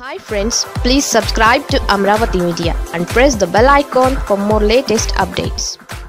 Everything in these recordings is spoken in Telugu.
hi friends please subscribe to Amaravati media and press the bell icon for more latest updates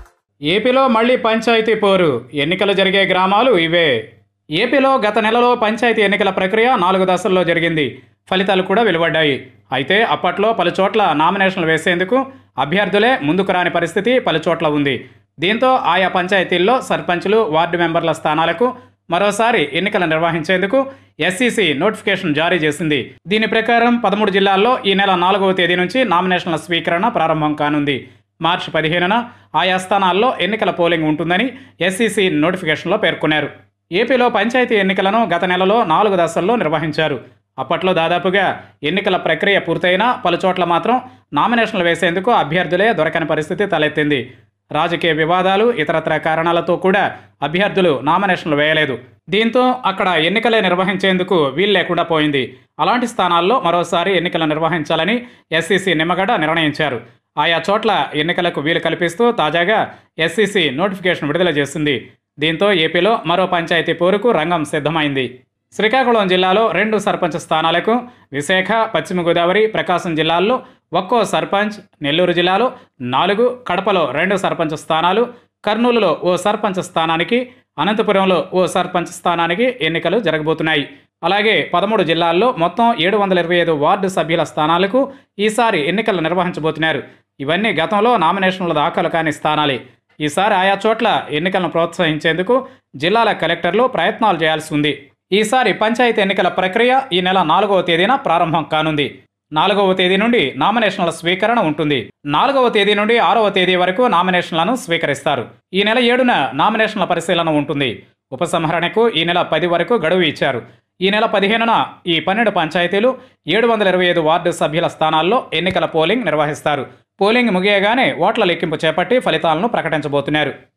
ఏపీలో మళ్ళీ పంచాయతీ పోరు ఎన్నికలు జరిగే గ్రామాలు ఇవే ఏపీలో గత నెలలో పంచాయతీ ఎన్నికల ప్రక్రియ నాలుగు దశల్లో జరిగింది ఫలితాలు కూడా వెలువడ్డాయి అయితే అప్పట్లో పలు చోట్ల నామినేషన్లు వేసేందుకు అభ్యర్థులే ముందుకు రాని పరిస్థితి పలు చోట్ల ఉంది దీంతో ఆయా పంచాయతీల్లో సర్పంచులు వార్డు మెంబర్ల స్థానాలకు మరోసారి ఎన్నికలు నిర్వహించేందుకు ఎస్సీసీ నోటిఫికేషన్ జారీ చేసింది దీని ప్రకారం పదమూడు జిల్లాల్లో ఈ నెల నాలుగవ తేదీ నుంచి నామినేషన్ల స్వీకరణ ప్రారంభం కానుంది మార్చి పదిహేనున ఆయా స్థానాల్లో ఎన్నికల పోలింగ్ ఉంటుందని ఎస్సీసీ నోటిఫికేషన్లో పేర్కొన్నారు ఏపీలో పంచాయతీ ఎన్నికలను గత నెలలో నాలుగు దశల్లో నిర్వహించారు అప్పట్లో దాదాపుగా ఎన్నికల ప్రక్రియ పూర్తయినా పలు చోట్ల మాత్రం నామినేషన్లు వేసేందుకు అభ్యర్థులే దొరకని పరిస్థితి తలెత్తింది రాజకీయ వివాదాలు ఇతరత్ర కారణాలతో కూడా అభ్యర్థులు నామినేషన్లు వేయలేదు దీంతో అక్కడ ఎన్నికలే నిర్వహించేందుకు వీలు లేకుండా పోయింది అలాంటి స్థానాల్లో మరోసారి ఎన్నికలు నిర్వహించాలని ఎస్సీసీ నిమ్మగడ్డ నిర్ణయించారు ఆయా చోట్ల ఎన్నికలకు వీలు కల్పిస్తూ తాజాగా ఎస్సీసీ నోటిఫికేషన్ విడుదల చేసింది దీంతో ఏపీలో మరో పంచాయతీ పోరుకు రంగం సిద్ధమైంది శ్రీకాకుళం జిల్లాలో రెండు సర్పంచ్ స్థానాలకు విశాఖ పశ్చిమ గోదావరి ప్రకాశం జిల్లాల్లో ఒక్కో సర్పంచ్ నెల్లూరు జిల్లాలో నాలుగు కడపలో రెండు సర్పంచ్ స్థానాలు కర్నూలులో ఓ సర్పంచ్ స్థానానికి అనంతపురంలో ఓ సర్పంచ్ స్థానానికి ఎన్నికలు జరగబోతున్నాయి అలాగే పదమూడు జిల్లాల్లో మొత్తం ఏడు వందల ఇరవై ఐదు వార్డు సభ్యుల స్థానాలకు ఈసారి ఎన్నికలు నిర్వహించబోతున్నారు ఇవన్నీ గతంలో నామినేషన్ల దాఖలు కాని స్థానాలే ఈసారి ఆయా చోట్ల ఎన్నికలను ప్రోత్సహించేందుకు జిల్లాల కలెక్టర్లు ప్రయత్నాలు చేయాల్సి ఉంది ఈసారి పంచాయతీ ఎన్నికల ప్రక్రియ ఈ నెల నాలుగవ తేదీన ప్రారంభం కానుంది నాలుగవ తేదీ నుండి నామినేషన్ల స్వీకరణ ఉంటుంది నాలుగవ తేదీ నుండి ఆరవ తేదీ వరకు నామినేషన్లను స్వీకరిస్తారు ఈ నెల ఏడున నామినేషన్ల పరిశీలన ఉంటుంది ఉపసంహరణకు ఈ నెల పది వరకు గడువు ఇచ్చారు ఈ నెల పదిహేనున ఈ పన్నెండు పంచాయతీలు ఏడు వందల ఇరవై ఐదు వార్డు సభ్యుల స్థానాల్లో ఎన్నికల పోలింగ్ నిర్వహిస్తారు పోలింగ్ ముగియగానే ఓట్ల లెక్కింపు చేపట్టి ఫలితాలను ప్రకటించబోతున్నారు